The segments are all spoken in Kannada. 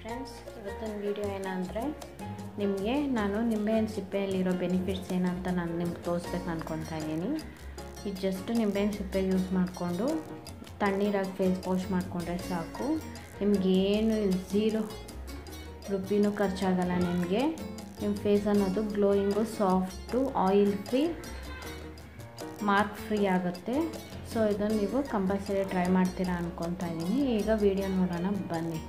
ಫ್ರೆಂಡ್ಸ್ ಇವತ್ತಿನ ವಿಡಿಯೋ ಏನಂದರೆ ನಿಮಗೆ ನಾನು ನಿಂಬೆಹಣ್ಣು ಸಿಪ್ಪೆಯಲ್ಲಿರೋ ಬೆನಿಫಿಟ್ಸ್ ಏನಂತ ನಾನು ನಿಮ್ಗೆ ತೋರಿಸ್ಬೇಕು ಅನ್ಕೊತಾ ಇದ್ದೀನಿ ಇದು ಜಸ್ಟ್ ನಿಂಬೆಹಣ್ಣು ಸಿಪ್ಪೆ ಯೂಸ್ ಮಾಡಿಕೊಂಡು ತಣ್ಣೀರಾಗಿ ಫೇಸ್ ವಾಶ್ ಮಾಡಿಕೊಂಡ್ರೆ ಸಾಕು ನಿಮಗೇನು ಝೀರೋ ರುಪಿನೂ ಖರ್ಚಾಗಲ್ಲ ನಿಮಗೆ ನಿಮ್ಮ ಫೇಸ್ ಅನ್ನೋದು glowing soft oil free mark free ಆಗುತ್ತೆ ಸೊ ಇದನ್ನು ನೀವು ಕಂಪಲ್ಸರಿ ಟ್ರೈ ಮಾಡ್ತೀರಾ ಅನ್ಕೊತಾ ಇದ್ದೀನಿ ಈಗ ವಿಡಿಯೋ ನೋಡೋಣ ಬನ್ನಿ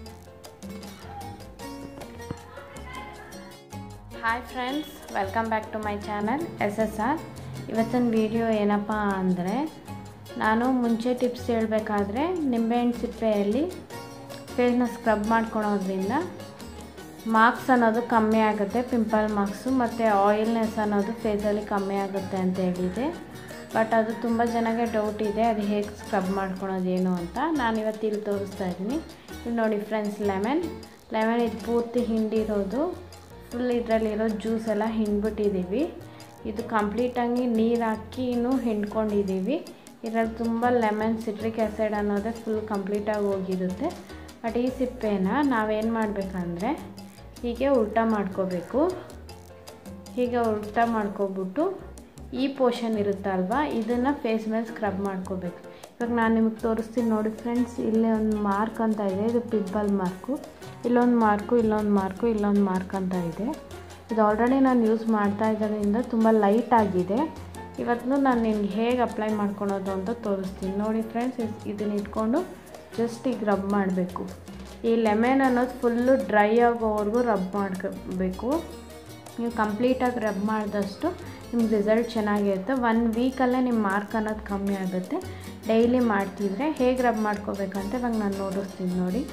hi friends welcome back to my channel S S R ಇವತ್ತಿನ ವಿಡಿಯೋ ಏನಪ್ಪ ಅಂದರೆ ನಾನು ಮುಂಚೆ ಟಿಪ್ಸ್ ಹೇಳಬೇಕಾದ್ರೆ ನಿಂಬೆಹಣ್ಣು ಸಿಪ್ಪೆಯಲ್ಲಿ ಫೇಸ್ನ ಸ್ಕ್ರಬ್ ಮಾಡ್ಕೊಳೋದ್ರಿಂದ ಮಾರ್ಕ್ಸ್ ಅನ್ನೋದು ಕಮ್ಮಿ ಆಗುತ್ತೆ ಪಿಂಪಲ್ ಮಾರ್ಕ್ಸು ಮತ್ತು ಆಯಿಲ್ನೆಸ್ ಅನ್ನೋದು ಫೇಸಲ್ಲಿ ಕಮ್ಮಿ ಆಗುತ್ತೆ ಅಂತ ಹೇಳಿದೆ ಬಟ್ ಅದು ತುಂಬ ಜನಕ್ಕೆ ಡೌಟ್ ಇದೆ ಅದು ಹೇಗೆ ಸ್ಕ್ರಬ್ ಮಾಡ್ಕೊಳೋದೇನು ಅಂತ ನಾನು ಇವತ್ತು ಇಲ್ಲಿ ತೋರಿಸ್ತಾ ಇದ್ದೀನಿ ಇದು ನೋಡಿ ಫ್ರೆಂಡ್ಸ್ ಲೆಮನ್ ಲೆಮನ್ ಇದು ಪೂರ್ತಿ ಹಿಂಡಿರೋದು ಫುಲ್ ಇದರಲ್ಲಿರೋ ಜ್ಯೂಸ್ ಎಲ್ಲ ಹಿಂಡ್ಬಿಟ್ಟಿದ್ದೀವಿ ಇದು ಕಂಪ್ಲೀಟಾಗಿ ನೀರು ಹಾಕಿ ಇನ್ನೂ ಹಿಂಡ್ಕೊಂಡಿದ್ದೀವಿ ಇದರಲ್ಲಿ ತುಂಬ ಲೆಮನ್ ಸಿಟ್ರಿಕ್ ಆ್ಯಸಿಡ್ ಅನ್ನೋದೇ ಫುಲ್ ಕಂಪ್ಲೀಟಾಗಿ ಹೋಗಿರುತ್ತೆ ಬಟ್ ಈ ಸಿಪ್ಪೆನ ನಾವೇನು ಮಾಡಬೇಕಂದ್ರೆ ಹೀಗೆ ಉಲ್ಟಾ ಮಾಡ್ಕೋಬೇಕು ಹೀಗೆ ಉಲ್ಟಾ ಮಾಡ್ಕೊಬಿಟ್ಟು ಈ ಪೋರ್ಷನ್ ಇರುತ್ತಲ್ವ ಇದನ್ನು ಫೇಸ್ ಮೇಲೆ ಸ್ಕ್ರಬ್ ಮಾಡ್ಕೋಬೇಕು ಇವಾಗ ನಾನು ನಿಮಗೆ ತೋರಿಸ್ತೀನಿ ನೋಡಿ ಫ್ರೆಂಡ್ಸ್ ಇಲ್ಲೇ ಒಂದು ಮಾರ್ಕ್ ಅಂತ ಇದೆ ಇದು ಪಿಂಪಲ್ ಮಾರ್ಕು ಇಲ್ಲೊಂದು ಮಾರ್ಕು ಇಲ್ಲೊಂದು ಮಾರ್ಕು ಇಲ್ಲೊಂದು ಮಾರ್ಕ್ ಅಂತ ಇದೆ ಇದು ಆಲ್ರೆಡಿ ನಾನು ಯೂಸ್ ಮಾಡ್ತಾ ಇರೋದ್ರಿಂದ ತುಂಬ ಲೈಟ್ ಆಗಿದೆ ಇವತ್ತು ನಾನು ನಿಮ್ಗೆ ಹೇಗೆ ಅಪ್ಲೈ ಮಾಡ್ಕೊಳೋದು ಅಂತ ತೋರಿಸ್ತೀನಿ ನೋಡಿ ಫ್ರೆಂಡ್ಸ್ ಇದನ್ನ ಇಟ್ಕೊಂಡು ಜಸ್ಟ್ ಈಗ ರಬ್ ಮಾಡಬೇಕು ಈ ಲೆಮನ್ ಅನ್ನೋದು ಫುಲ್ಲು ಡ್ರೈ ಆಗೋವರೆಗೂ ರಬ್ ಮಾಡ್ಕೋಬೇಕು ನೀವು ಕಂಪ್ಲೀಟಾಗಿ ರಬ್ ಮಾಡಿದಷ್ಟು ನಿಮ್ಗೆ ರಿಸಲ್ಟ್ ಚೆನ್ನಾಗಿರುತ್ತೆ ಒನ್ ವೀಕಲ್ಲೇ ನಿಮ್ಮ ಮಾರ್ಕ್ ಅನ್ನೋದು ಕಮ್ಮಿ ಆಗುತ್ತೆ ಡೈಲಿ ಮಾಡ್ತಿದ್ರೆ ಹೇಗೆ ರಬ್ ಮಾಡ್ಕೋಬೇಕಂತ ಇವಾಗ ನಾನು ನೋಡಿಸ್ತೀನಿ ನೋಡಿ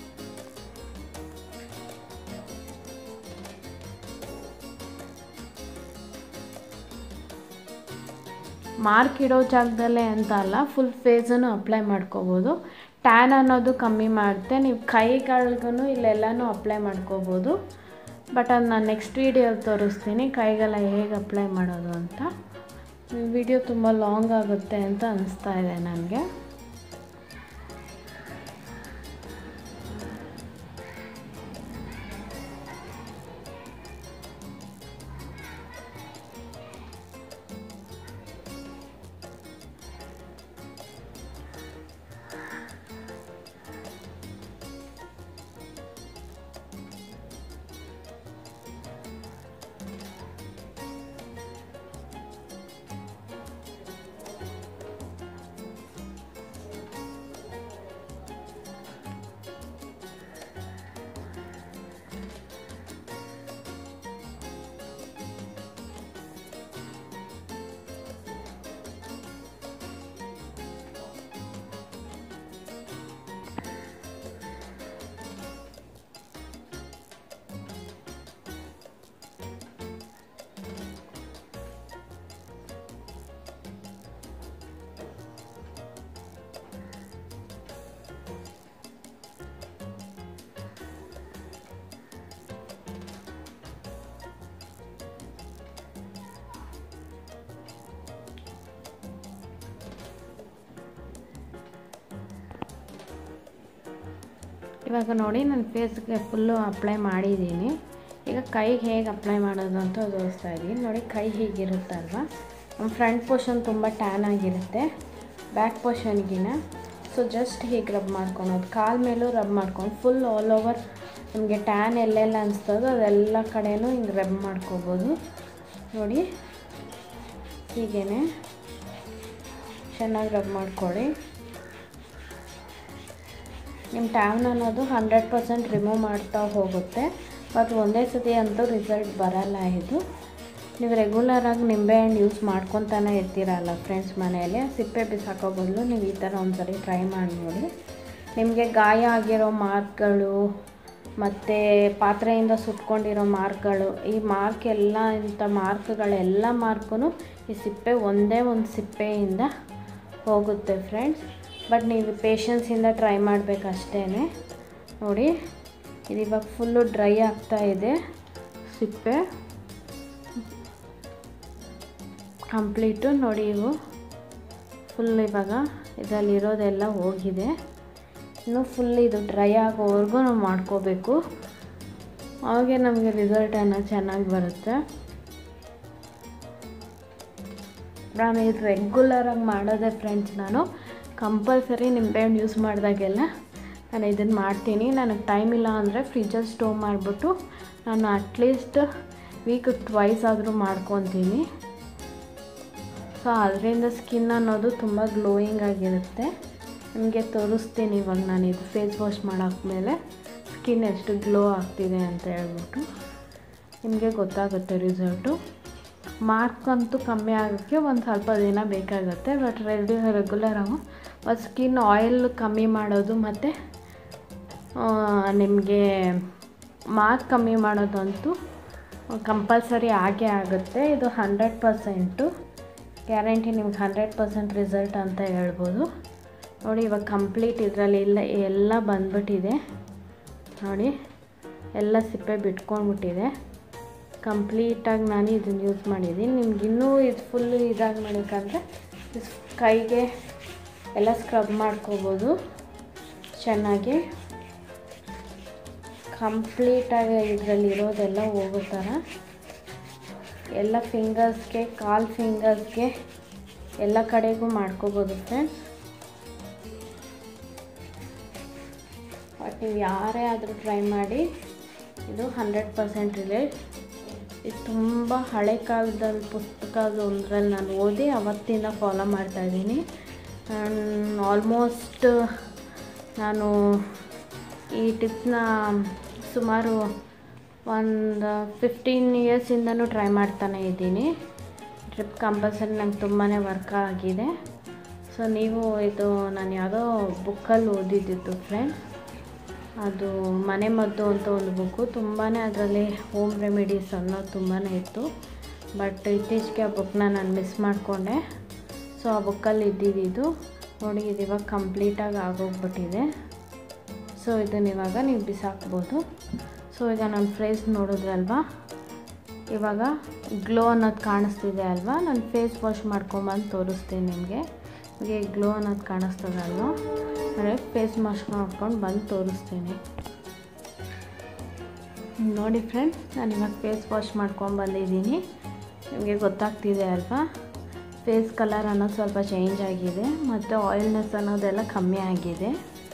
ಮಾರ್ಕ್ ಇಡೋ ಜಾಗದಲ್ಲೇ ಅಂತ ಅಲ್ಲ ಫುಲ್ ಫೇಸನ್ನು ಅಪ್ಲೈ ಮಾಡ್ಕೋಬೋದು ಟ್ಯಾನ್ ಅನ್ನೋದು ಕಮ್ಮಿ ಮಾಡುತ್ತೆ ನೀವು ಕೈಗಳಿಗೂ ಇಲ್ಲೆಲ್ಲನೂ ಅಪ್ಲೈ ಮಾಡ್ಕೋಬೋದು ಬಟ್ ಅದು ನಾನು ನೆಕ್ಸ್ಟ್ ವೀಡಿಯೋಲ್ಲಿ ತೋರಿಸ್ತೀನಿ ಕೈಗೆಲ್ಲ ಹೇಗೆ ಅಪ್ಲೈ ಮಾಡೋದು ಅಂತ ವಿಡಿಯೋ ತುಂಬ ಲಾಂಗ್ ಆಗುತ್ತೆ ಅಂತ ಅನಿಸ್ತಾ ಇದೆ ನನಗೆ ಇವಾಗ ನೋಡಿ ನಾನು ಫೇಸ್ಗೆ ಫುಲ್ಲು ಅಪ್ಲೈ ಮಾಡಿದ್ದೀನಿ ಈಗ ಕೈಗೆ ಹೇಗೆ ಅಪ್ಲೈ ಮಾಡೋದು ಅಂತ ತೋರಿಸ್ತಾ ಇದ್ದೀನಿ ನೋಡಿ ಕೈ ಹೀಗಿರುತ್ತಲ್ವ ನಮ್ಮ ಫ್ರಂಟ್ ಪೋರ್ಷನ್ ತುಂಬ ಟ್ಯಾನ್ ಆಗಿರುತ್ತೆ ಬ್ಯಾಕ್ ಪೋರ್ಷನ್ಗಿನ ಸೊ ಜಸ್ಟ್ ಹೀಗೆ ರಬ್ ಮಾಡ್ಕೊಳೋದು ಕಾಲು ಮೇಲೂ ರಬ್ ಮಾಡ್ಕೊಂಡು ಫುಲ್ ಆಲ್ ಓವರ್ ನಮಗೆ ಟ್ಯಾನ್ ಎಲ್ಲೆಲ್ಲ ಅನಿಸ್ತದೋ ಅದೆಲ್ಲ ಕಡೆನೂ ಹಿಂಗೆ ರಬ್ ಮಾಡ್ಕೋಬೋದು ನೋಡಿ ಹೀಗೇ ಚೆನ್ನಾಗಿ ರಬ್ ಮಾಡ್ಕೊಳ್ಳಿ ನಿಮ್ಮ ಟ್ಯಾನ್ ಅನ್ನೋದು ಹಂಡ್ರೆಡ್ ಪರ್ಸೆಂಟ್ ರಿಮೂವ್ ಮಾಡ್ತಾ ಹೋಗುತ್ತೆ ಬಟ್ ಒಂದೇ ಸತಿ ಅಂತೂ ರಿಸಲ್ಟ್ ಬರಲ್ಲ ಇದು ನೀವು ರೆಗ್ಯುಲರಾಗಿ ನಿಂಬೆಹಣ್ಣು ಯೂಸ್ ಮಾಡ್ಕೊತಾನೆ ಇರ್ತೀರಲ್ಲ ಫ್ರೆಂಡ್ಸ್ ಮನೆಯಲ್ಲಿ ಸಿಪ್ಪೆ ಬಿಸಾಕೋ ಬದಲು ನೀವು ಈ ಥರ ಒಂದ್ಸರಿ ಟ್ರೈ ಮಾಡಿ ನೋಡಿ ನಿಮಗೆ ಗಾಯ ಆಗಿರೋ ಮಾರ್ಕ್ಗಳು ಮತ್ತು ಪಾತ್ರೆಯಿಂದ ಸುಟ್ಕೊಂಡಿರೋ ಮಾರ್ಕ್ಗಳು ಈ ಮಾರ್ಕ್ ಎಲ್ಲ ಇಂಥ ಮಾರ್ಕ್ಗಳೆಲ್ಲ ಮಾರ್ಕು ಈ ಸಿಪ್ಪೆ ಒಂದೇ ಒಂದು ಸಿಪ್ಪೆಯಿಂದ ಹೋಗುತ್ತೆ ಫ್ರೆಂಡ್ಸ್ ಬಟ್ ನೀವು ಪೇಷನ್ಸಿಂದ ಟ್ರೈ ಮಾಡಬೇಕಷ್ಟೇ ನೋಡಿ ಇದು ಇವಾಗ ಫುಲ್ಲು ಡ್ರೈ ಆಗ್ತಾ ಇದೆ ಸಿಪ್ಪೆ ಕಂಪ್ಲೀಟು ನೋಡಿ ಇವು ಫುಲ್ ಇವಾಗ ಇದರಲ್ಲಿರೋದೆಲ್ಲ ಹೋಗಿದೆ ಇನ್ನೂ ಫುಲ್ ಇದು ಡ್ರೈ ಆಗೋವರೆಗೂ ನಾವು ಮಾಡ್ಕೋಬೇಕು ಹಾಗೆ ನಮಗೆ ರಿಸಲ್ಟ್ ಅನ್ನೋ ಚೆನ್ನಾಗಿ ಬರುತ್ತೆ ನಾನು ಇದು ರೆಗ್ಯುಲರಾಗಿ ಮಾಡೋದೇ ಫ್ರೆಂಡ್ಸ್ ನಾನು ಕಂಪಲ್ಸರಿ ನಿಂಬೆಹಣ್ಣು ಯೂಸ್ ಮಾಡಿದಾಗೆಲ್ಲ ನಾನು ಇದನ್ನು ಮಾಡ್ತೀನಿ ನನಗೆ ಟೈಮ್ ಇಲ್ಲ ಅಂದರೆ ಫ್ರಿಜ್ಜಲ್ಲಿ ಸ್ಟೋವ್ ಮಾಡಿಬಿಟ್ಟು ನಾನು ಅಟ್ಲೀಸ್ಟ್ ವೀಕಿಗೆ ಟ್ವೈಸ್ ಆದರೂ ಮಾಡ್ಕೊತೀನಿ ಸೊ ಅದರಿಂದ ಸ್ಕಿನ್ ಅನ್ನೋದು ತುಂಬ ಗ್ಲೋಯಿಂಗ್ ಆಗಿರುತ್ತೆ ನಿಮಗೆ ತೋರಿಸ್ತೀನಿ ಇವಾಗ ನಾನು ಇದು ಫೇಸ್ ವಾಶ್ ಮಾಡಾದ್ಮೇಲೆ ಸ್ಕಿನ್ ಎಷ್ಟು ಗ್ಲೋ ಆಗ್ತಿದೆ ಅಂತ ಹೇಳ್ಬಿಟ್ಟು ನಿಮಗೆ ಗೊತ್ತಾಗುತ್ತೆ ರಿಸಲ್ಟು ಮಾರ್ಕ್ ಅಂತೂ ಕಮ್ಮಿ ಆಗೋಕ್ಕೆ ಒಂದು ಸ್ವಲ್ಪ ದಿನ ಬೇಕಾಗುತ್ತೆ ಬಟ್ ರೆಡಿ ರೆಗ್ಯುಲರಾಗು ಮತ್ತು ಸ್ಕಿನ್ ಆಯಿಲ್ ಕಮ್ಮಿ ಮಾಡೋದು ಮತ್ತು ನಿಮಗೆ ಮಾರ್ಕ್ ಕಮ್ಮಿ ಮಾಡೋದಂತೂ ಕಂಪಲ್ಸರಿ ಆಗೇ ಆಗುತ್ತೆ ಇದು ಹಂಡ್ರೆಡ್ ಪರ್ಸೆಂಟು ಗ್ಯಾರಂಟಿ ನಿಮ್ಗೆ ಹಂಡ್ರೆಡ್ ಪರ್ಸೆಂಟ್ ರಿಸಲ್ಟ್ ಅಂತ ಹೇಳ್ಬೋದು ನೋಡಿ ಇವಾಗ ಕಂಪ್ಲೀಟ್ ಇದರಲ್ಲಿ ಎಲ್ಲ ಎಲ್ಲ ಬಂದ್ಬಿಟ್ಟಿದೆ ನೋಡಿ ಎಲ್ಲ ಸಿಪ್ಪೆ ಬಿಟ್ಕೊಂಡ್ಬಿಟ್ಟಿದೆ ಕಂಪ್ಲೀಟಾಗಿ ನಾನು ಇದನ್ನು ಯೂಸ್ ಮಾಡಿದ್ದೀನಿ ನಿಮ್ಗೆ ಇನ್ನೂ ಇದು ಫುಲ್ ಇದಾಗಿ ಮಾಡಬೇಕಂದ್ರೆ ಕೈಗೆ ಎಲ್ಲ ಸ್ಕ್ರಬ್ ಮಾಡ್ಕೋಬೋದು ಚೆನ್ನಾಗಿ ಕಂಪ್ಲೀಟಾಗಿ ಇದರಲ್ಲಿ ಇರೋದೆಲ್ಲ ಹೋಗೋ ಥರ ಎಲ್ಲ ಫಿಂಗರ್ಸ್ಗೆ ಕಾಲು ಫಿಂಗರ್ಸ್ಗೆ ಎಲ್ಲ ಕಡೆಗೂ ಮಾಡ್ಕೋಬೋದು ಫ್ರೆಂಡ್ಸ್ ಬಟ್ ನೀವು ಯಾರೇ ಆದರೂ ಟ್ರೈ ಮಾಡಿ ಇದು ಹಂಡ್ರೆಡ್ ಪರ್ಸೆಂಟ್ ರಿಲೇಟ್ ಇದು ತುಂಬ ಹಳೆ ಕಾಲದಲ್ಲಿ ಪುಸ್ತಕದ ಒಂದರಲ್ಲಿ ನಾನು ಓದಿ ಅವತ್ತಿಂದ ಫಾಲೋ ಮಾಡ್ತಾಯಿದ್ದೀನಿ ಆಲ್ಮೋಸ್ಟ್ ನಾನು ಈ ಟಿಪ್ಸ್ನ ಸುಮಾರು ಒಂದು ಫಿಫ್ಟೀನ್ ಇಯರ್ಸಿಂದನೂ ಟ್ರೈ ಮಾಡ್ತಾನೆ ಇದ್ದೀನಿ ಟ್ರಿಪ್ ಕಂಪಲ್ಸರಿ ನಂಗೆ ತುಂಬಾ ವರ್ಕ್ ಆಗಿದೆ ಸೊ ನೀವು ಇದು ನಾನು ಯಾವುದೋ ಬುಕ್ಕಲ್ಲಿ ಓದಿದ್ದಿತ್ತು ಫ್ರೆಂಡ್ ಅದು ಮನೆ ಮದ್ದು ಅಂತ ಒಂದು ಬುಕ್ಕು ತುಂಬಾ ಅದರಲ್ಲಿ ಹೋಮ್ ರೆಮಿಡೀಸ್ ಅನ್ನೋದು ತುಂಬಾ ಇತ್ತು ಬಟ್ ಇತ್ತೀಚೆಗೆ ಆ ಬುಕ್ನ ನಾನು ಮಿಸ್ ಮಾಡಿಕೊಂಡೆ ಸೊ ಆ ಬುಕ್ಕಲ್ಲಿ ಇದ್ದಿದ್ದು ನೋಡಿ ಇದು ಇವಾಗ ಕಂಪ್ಲೀಟಾಗಿ ಆಗೋಗ್ಬಿಟ್ಟಿದೆ ಸೊ ಇದನ್ನ ಇವಾಗ ನೀವು ಬಿಸಾಕ್ಬೋದು ಸೊ ಈಗ ನನ್ನ ಫೇಸ್ ನೋಡಿದ್ರಲ್ವಾ ಇವಾಗ ಗ್ಲೋ ಅನ್ನೋದು ಕಾಣಿಸ್ತಿದೆ ಅಲ್ವಾ ನಾನು ಫೇಸ್ ವಾಶ್ ಮಾಡ್ಕೊಂಬಂದು ತೋರಿಸ್ತೀನಿ ನಿಮಗೆ ಹೀಗೆ ಗ್ಲೋ ಅನ್ನೋದು ಕಾಣಿಸ್ತದಲ್ವಾ ಅಂದರೆ ಫೇಸ್ ವಾಶ್ ಮಾಡ್ಕೊಂಡು ಬಂದು ತೋರಿಸ್ತೀನಿ ನೋಡಿ ಫ್ರೆಂಡ್ಸ್ ನಾನು ಇವಾಗ ಫೇಸ್ ವಾಶ್ ಮಾಡ್ಕೊಂಡು ಬಂದಿದ್ದೀನಿ ನಿಮಗೆ ಗೊತ್ತಾಗ್ತಿದೆ ಅಲ್ವಾ ಫೇಸ್ ಕಲರ್ ಅನ್ನೋದು ಸ್ವಲ್ಪ ಚೇಂಜ್ ಆಗಿದೆ ಮತ್ತು ಆಯಿಲ್ನೆಸ್ ಅನ್ನೋದೆಲ್ಲ ಕಮ್ಮಿ ಆಗಿದೆ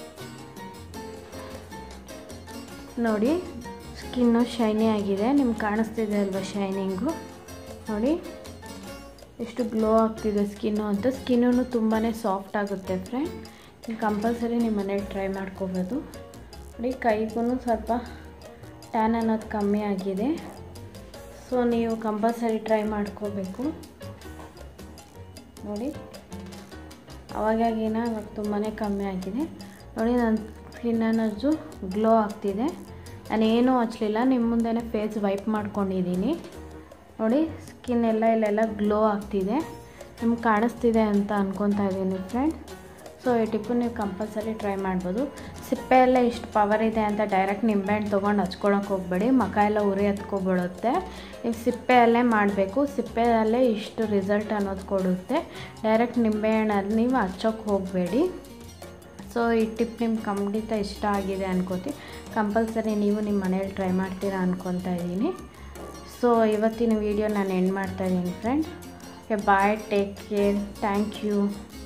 ನೋಡಿ ಸ್ಕಿನ್ನು ಶೈನಿ ಆಗಿದೆ ನಿಮ್ಗೆ ಕಾಣಿಸ್ತಿದೆ ಅಲ್ವಾ ಶೈನಿಂಗು ನೋಡಿ ಎಷ್ಟು ಗ್ಲೋ ಆಗ್ತಿದೆ ಸ್ಕಿನ್ನು ಅಂತ ಸ್ಕಿನ್ನೂ ತುಂಬಾ ಸಾಫ್ಟ್ ಆಗುತ್ತೆ ಫ್ರೆಂಡ್ ನೀವು ಕಂಪಲ್ಸರಿ ನಿಮ್ಮ ಮನೇಲಿ ಟ್ರೈ ಮಾಡ್ಕೋಬೋದು ನೋಡಿ ಕೈಗೂ ಸ್ವಲ್ಪ ಟ್ಯಾನ್ ಅನ್ನೋದು ಕಮ್ಮಿ ಆಗಿದೆ ಸೊ ನೀವು ಕಂಪಲ್ಸರಿ ಟ್ರೈ ಮಾಡ್ಕೋಬೇಕು ನೋಡಿ ಅವಾಗಾಗಿನ ಇವಾಗ ತುಂಬಾ ಕಮ್ಮಿ ಆಗಿದೆ ನೋಡಿ ನನ್ನ ಸ್ಕಿನ್ ಅನ್ನೋದು ಗ್ಲೋ ಆಗ್ತಿದೆ ನಾನೇನೂ ಹಚ್ಚಲಿಲ್ಲ ನಿಮ್ಮ ಮುಂದೆನೇ ಫೇಸ್ ವೈಪ್ ಮಾಡ್ಕೊಂಡಿದ್ದೀನಿ ನೋಡಿ ಸ್ಕಿನ್ ಎಲ್ಲ ಇಲ್ಲೆಲ್ಲ ಗ್ಲೋ ಆಗ್ತಿದೆ ನಿಮ್ಗೆ ಕಾಣಿಸ್ತಿದೆ ಅಂತ ಅನ್ಕೊತಾ ಇದ್ದೀನಿ ಫ್ರೆಂಡ್ ಸೊ ಈ ಟಿಪ್ಪು ನೀವು ಕಂಪಲ್ಸರಿ ಟ್ರೈ ಮಾಡ್ಬೋದು ಸಿಪ್ಪೆಯಲ್ಲೇ ಇಷ್ಟು ಪವರ್ ಇದೆ ಅಂತ ಡೈರೆಕ್ಟ್ ನಿಂಬೆಹಣ್ಣು ತೊಗೊಂಡು ಹಚ್ಕೊಳಕ್ಕೆ ಹೋಗಬೇಡಿ ಮಖ ಎಲ್ಲ ಉರಿ ಹತ್ಕೊಬಿಡುತ್ತೆ ನೀವು ಸಿಪ್ಪೆಯಲ್ಲೇ ಮಾಡಬೇಕು ಸಿಪ್ಪೆಯಲ್ಲೇ ಇಷ್ಟು ರಿಸಲ್ಟ್ ಅನ್ನೋದು ಕೊಡುತ್ತೆ ಡೈರೆಕ್ಟ್ ನಿಂಬೆಹಣ್ಣಲ್ಲಿ ನೀವು ಹಚ್ಚೋಕ್ಕೆ ಹೋಗಬೇಡಿ ಸೊ ಈ ಟಿಪ್ ನಿಮ್ಗೆ ಖಂಡಿತ ಇಷ್ಟ ಆಗಿದೆ ಅನ್ಕೋತಿ ಕಂಪಲ್ಸರಿ ನೀವು ನಿಮ್ಮ ಮನೇಲಿ ಟ್ರೈ ಮಾಡ್ತೀರಾ ಅನ್ಕೊತಾ ಇದ್ದೀನಿ ಸೊ ಇವತ್ತಿನ ವೀಡಿಯೋ ನಾನು ಎಂಡ್ ಮಾಡ್ತಾ ಇದ್ದೀನಿ friend bye take care thank you